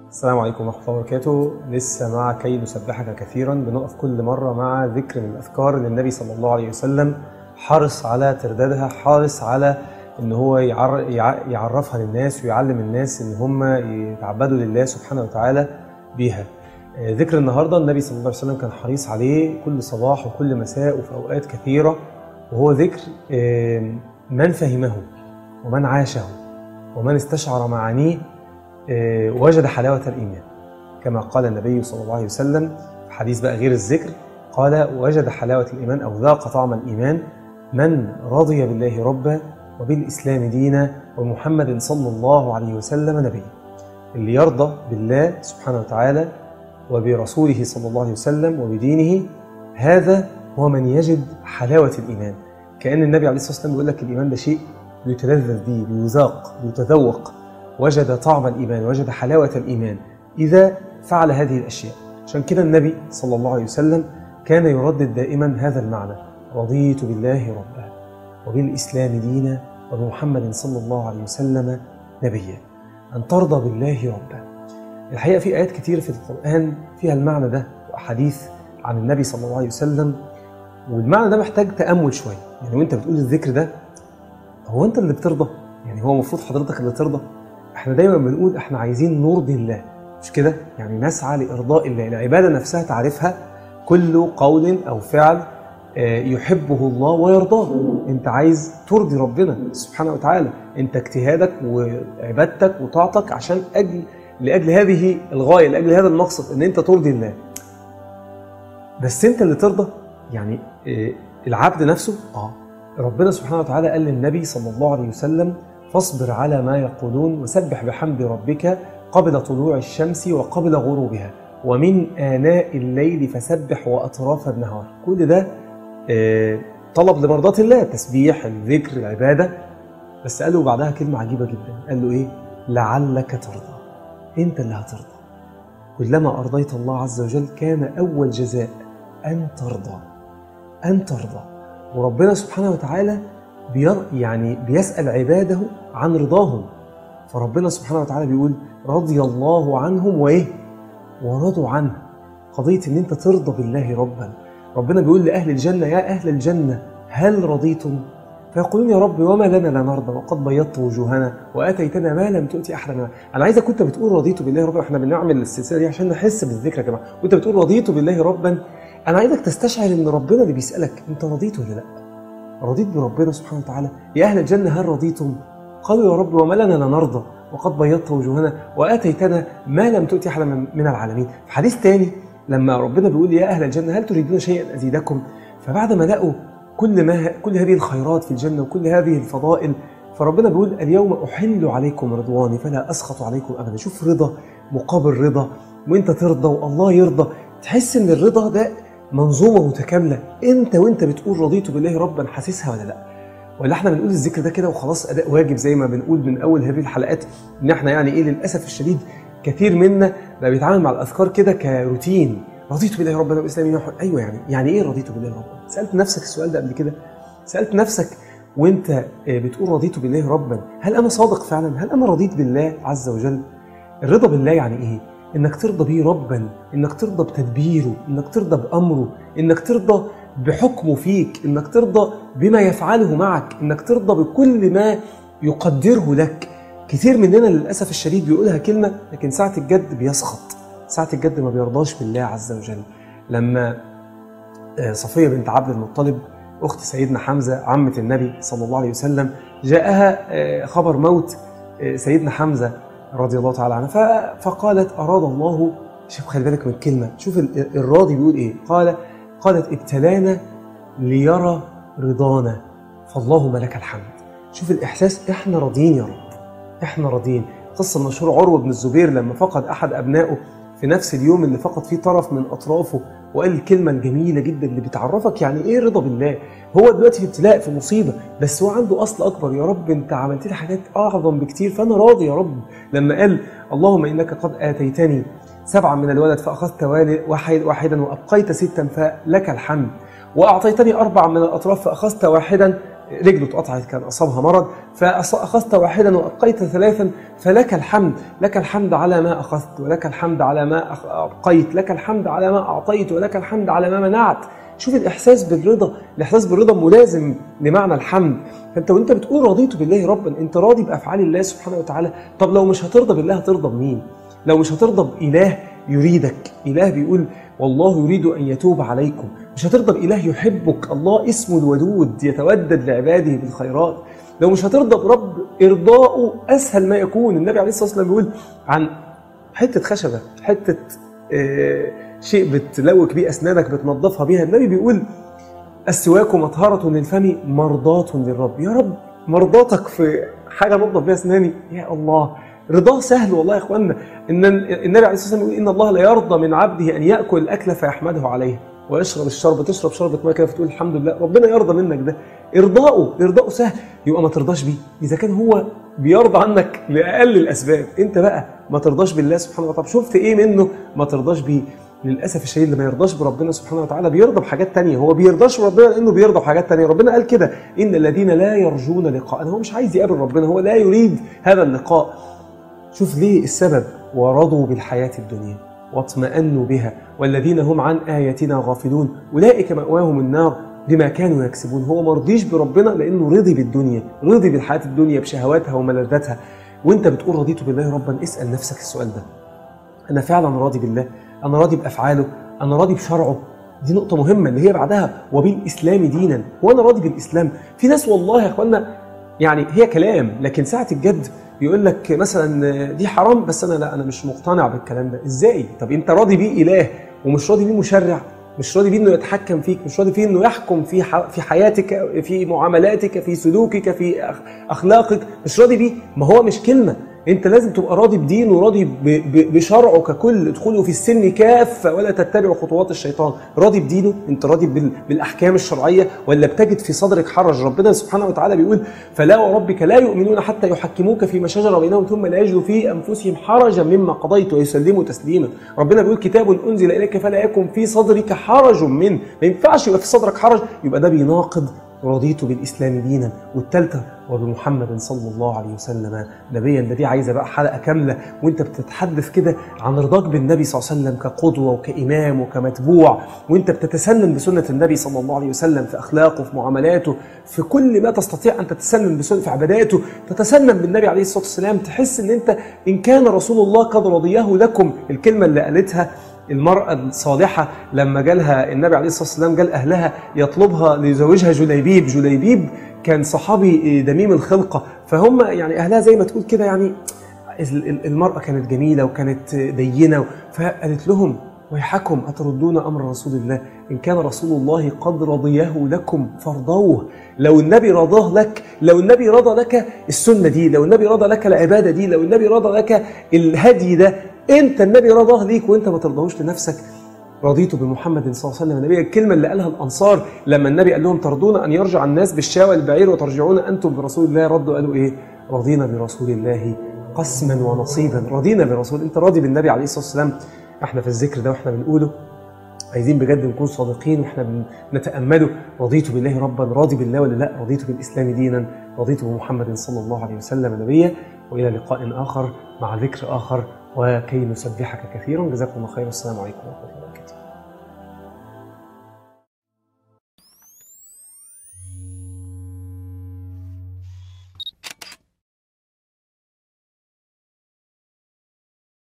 السلام عليكم ورحمة الله وبركاته لسه مع كي نسبحك كثيرا بنقف كل مرة مع ذكر من الأذكار اللي النبي صلى الله عليه وسلم حرص على تردادها حرص على ان هو يعر يع- يعرفها للناس ويعلم الناس ان هم يتعبدوا لله سبحانه وتعالى بيها آه، ذكر النهارده النبي صلى الله عليه وسلم كان حريص عليه كل صباح وكل مساء وفي اوقات كثيره وهو ذكر آه، من فهمه ومن عاشه ومن استشعر معانيه آه، وجد حلاوه الايمان كما قال النبي صلى الله عليه وسلم في حديث بقى غير الذكر قال وجد حلاوه الايمان او ذاق طعم الايمان من رضي بالله ربا وبالاسلام دينا ومحمد صلى الله عليه وسلم نبيا اللي يرضى بالله سبحانه وتعالى وبرسوله صلى الله عليه وسلم وبدينه هذا هو من يجد حلاوة الإيمان كأن النبي عليه الصلاة والسلام بيقول لك الإيمان ده شيء بيتلذذ به بيذاق بيتذوق وجد طعم الإيمان وجد حلاوة الإيمان إذا فعل هذه الأشياء عشان كده النبي صلى الله عليه وسلم كان يردد دائما هذا المعنى رضيت بالله ربا وبالإسلام دينا وبمحمد صلى الله عليه وسلم نبيا أن ترضى بالله ربا الحقيقة في آيات كتير في القرآن فيها المعنى ده وأحاديث عن النبي صلى الله عليه وسلم والمعنى ده محتاج تأمل شوية يعني وأنت بتقول الذكر ده هو أنت اللي بترضى يعني هو المفروض حضرتك اللي ترضى احنا دايما بنقول احنا عايزين نرضي الله مش كده يعني نسعى لإرضاء الله العبادة نفسها تعرفها كل قول أو فعل آه، يحبه الله ويرضاه انت عايز ترضي ربنا سبحانه وتعالى انت اجتهادك وعبادتك وطاعتك عشان اجل لاجل هذه الغايه لاجل هذا المقصد ان انت ترضي الله بس انت اللي ترضى يعني آه، العبد نفسه اه ربنا سبحانه وتعالى قال للنبي صلى الله عليه وسلم فاصبر على ما يقولون وسبح بحمد ربك قبل طلوع الشمس وقبل غروبها ومن آناء الليل فسبح وأطراف النهار كل ده آه، طلب لمرضاة الله تسبيح الذكر العبادة بس قال له بعدها كلمة عجيبة جدا قال له إيه لعلك ترضى أنت اللي هترضى كلما أرضيت الله عز وجل كان أول جزاء أن ترضى أن ترضى وربنا سبحانه وتعالى بير يعني بيسأل عباده عن رضاهم فربنا سبحانه وتعالى بيقول رضي الله عنهم وإيه ورضوا عنه قضية إن أنت ترضى بالله ربا ربنا بيقول لأهل الجنة يا أهل الجنة هل رضيتم فيقولون يا رب وما لنا لا نرضى وقد بيضت وجوهنا واتيتنا ما لم تؤتي احدا من انا عايزك كنت بتقول رضيت بالله ربا احنا بنعمل السلسله دي عشان نحس بالذكر يا جماعه وانت بتقول رضيت بالله ربا انا عايزك تستشعر ان ربنا اللي بيسالك انت رضيت ولا لا رضيت بربنا سبحانه وتعالى يا اهل الجنه هل رضيتم قالوا يا رب وما لنا لا نرضى وقد بيضت وجوهنا واتيتنا ما لم تؤتي احدا من من العالمين في حديث تاني لما ربنا بيقول يا اهل الجنه هل تريدون شيئا ازيدكم فبعد ما لقوا كل ما كل هذه الخيرات في الجنه وكل هذه الفضائل فربنا بيقول اليوم احل عليكم رضواني فلا اسخط عليكم ابدا شوف رضا مقابل رضا وانت ترضى والله يرضى تحس ان الرضا ده منظومه متكامله انت وانت بتقول رضيت بالله ربا حاسسها ولا لا ولا احنا بنقول الذكر ده كده وخلاص اداء واجب زي ما بنقول من اول هذه الحلقات ان احنا يعني ايه للاسف الشديد كثير منا بقى بيتعامل مع الاذكار كده كروتين رضيت بالله ربا وبالاسلام دينا ايوه يعني يعني ايه رضيت بالله ربا سالت نفسك السؤال ده قبل كده سالت نفسك وانت آه، بتقول رضيت بالله ربا هل انا صادق فعلا هل انا رضيت بالله عز وجل الرضا بالله يعني ايه انك ترضى بيه ربا انك ترضى بتدبيره انك ترضى بامره انك ترضى بحكمه فيك انك ترضى بما يفعله معك انك ترضى بكل ما يقدره لك كثير مننا للاسف الشديد بيقولها كلمه لكن ساعه الجد بيسخط ساعه الجد ما بيرضاش بالله عز وجل لما آه، صفيه بنت عبد المطلب اخت سيدنا حمزه عمه النبي صلى الله عليه وسلم جاءها آه، خبر موت آه، سيدنا حمزه رضي الله تعالى عنه ف- فقالت اراد الله شوف خلي بالك من الكلمه شوف ال- الراضي بيقول ايه قال قالت ابتلانا ليرى رضانا فاللهم لك الحمد شوف الاحساس احنا راضيين يا رب احنا راضيين قصه مشهوره عروه بن الزبير لما فقد احد ابنائه في نفس اليوم اللي فقد فيه طرف من اطرافه وقال الكلمه الجميله جدا اللي بتعرفك يعني ايه رضا بالله هو دلوقتي في ابتلاء في مصيبه بس هو عنده اصل اكبر يا رب انت عملت لي حاجات اعظم بكتير فانا راضي يا رب لما قال اللهم انك قد اتيتني سبعا من الولد فاخذت والد واحد واحدا وابقيت ستا فلك الحمد واعطيتني اربعا من الاطراف فاخذت واحدا رجله اتقطعت كان اصابها مرض فاخذت واحدا وابقيت ثلاثا فلك الحمد لك الحمد على ما اخذت ولك الحمد على ما ابقيت لك الحمد على ما اعطيت ولك الحمد على ما منعت شوف الاحساس بالرضا الاحساس بالرضا ملازم لمعنى الحمد فانت وانت بتقول رضيت بالله ربا انت راضي بافعال الله سبحانه وتعالى طب لو مش هترضى بالله هترضى بمين لو مش هترضى باله يريدك اله بيقول والله يريد ان يتوب عليكم مش هترضى باله يحبك الله اسمه الودود يتودد لعباده بالخيرات لو مش هترضى برب ارضاؤه اسهل ما يكون النبي عليه الصلاه والسلام بيقول عن حته خشبه حته آه شيء بتلوك بيه اسنانك بتنظفها بيها النبي بيقول السواك مطهرة للفم مرضاة للرب يا رب مرضاتك في حاجة نظف بيها اسناني يا الله رضاه سهل والله يا اخوانا ان النبي عليه الصلاه والسلام يقول ان الله لا يرضى من عبده ان ياكل الاكل فيحمده عليه ويشرب الشرب تشرب شربة ماء كده فتقول الحمد لله ربنا يرضى منك ده ارضاؤه ارضاؤه سهل يبقى ما ترضاش بيه اذا كان هو بيرضى عنك لاقل الاسباب انت بقى ما ترضاش بالله سبحانه وتعالى شفت ايه منه ما ترضاش بيه للاسف الشديد اللي ما يرضاش بربنا سبحانه وتعالى بيرضى بحاجات تانية هو بيرضاش بربنا لانه بيرضى بحاجات تانية ربنا قال كده ان الذين لا يرجون لقاءنا هو مش عايز يقابل ربنا هو لا يريد هذا اللقاء شوف ليه السبب ورضوا بالحياة الدنيا واطمأنوا بها والذين هم عن آياتنا غافلون أولئك مأواهم النار بما كانوا يكسبون هو مرضيش بربنا لأنه رضي بالدنيا رضي بالحياة الدنيا بشهواتها وملذاتها وانت بتقول رضيت بالله ربا اسأل نفسك السؤال ده أنا فعلا راضي بالله أنا راضي بأفعاله أنا راضي بشرعه دي نقطة مهمة اللي هي بعدها وبالإسلام دينا وأنا راضي بالإسلام في ناس والله يا أخوانا يعني هي كلام لكن ساعة الجد يقول لك مثلا دي حرام بس انا لا انا مش مقتنع بالكلام ده ازاي طب انت راضي بيه اله ومش راضي بيه مشرع مش راضي بيه انه يتحكم فيك مش راضي فيه انه يحكم في في حياتك في معاملاتك في سلوكك في اخلاقك مش راضي بيه ما هو مش كلمه انت لازم تبقى راضي بدينه وراضي بشرعه ككل ادخلوا في السن كافه ولا تتبعوا خطوات الشيطان راضي بدينه انت راضي بالاحكام الشرعيه ولا بتجد في صدرك حرج ربنا سبحانه وتعالى بيقول فلا وربك لا يؤمنون حتى يحكموك فيما شجر بينهم ثم لا يجدوا في انفسهم حرجا مما قضيت ويسلموا تسليما ربنا بيقول كتاب انزل اليك فلا يكن في صدرك حرج منه ما ينفعش يبقى في صدرك حرج يبقى ده بيناقض رضيت بالاسلام دينا والثالثه وبمحمد صلى الله عليه وسلم نبيا ده دي عايزه بقى حلقه كامله وانت بتتحدث كده عن رضاك بالنبي صلى الله عليه وسلم كقدوه وكامام وكمتبوع وانت بتتسنن بسنه النبي صلى الله عليه وسلم في اخلاقه في معاملاته في كل ما تستطيع ان تتسنن بسنه في عباداته تتسنن بالنبي عليه الصلاه والسلام تحس ان انت ان كان رسول الله قد رضيه لكم الكلمه اللي قالتها المرأة الصالحة لما جالها النبي عليه الصلاة والسلام جال أهلها يطلبها ليزوجها جليبيب جليبيب كان صحابي دميم الخلقة فهم يعني أهلها زي ما تقول كده يعني المرأة كانت جميلة وكانت دينة فقالت لهم ويحكم أتردون أمر رسول الله إن كان رسول الله قد رضيه لكم فارضوه لو النبي رضاه لك لو النبي رضى لك السنة دي لو النبي رضى لك العبادة دي لو النبي رضى لك الهدي ده انت النبي رضاه ليك وانت ما ترضاهوش لنفسك رضيت بمحمد صلى الله عليه وسلم نبيا الكلمة اللي قالها الأنصار لما النبي قال لهم ترضون أن يرجع الناس بالشاوى البعير وترجعون أنتم برسول الله ردوا قالوا إيه رضينا برسول الله قسما ونصيبا رضينا برسول أنت راضي بالنبي عليه الصلاة والسلام احنا في الذكر ده واحنا بنقوله عايزين بجد نكون صادقين واحنا بنتامله رضيت بالله ربا راضي بالله ولا لا رضيت بالاسلام دينا رضيت بمحمد صلى الله عليه وسلم نبيا والى لقاء اخر مع ذكر اخر وكي نسبحك كثيرا جزاكم الله خير والسلام عليكم ورحمه الله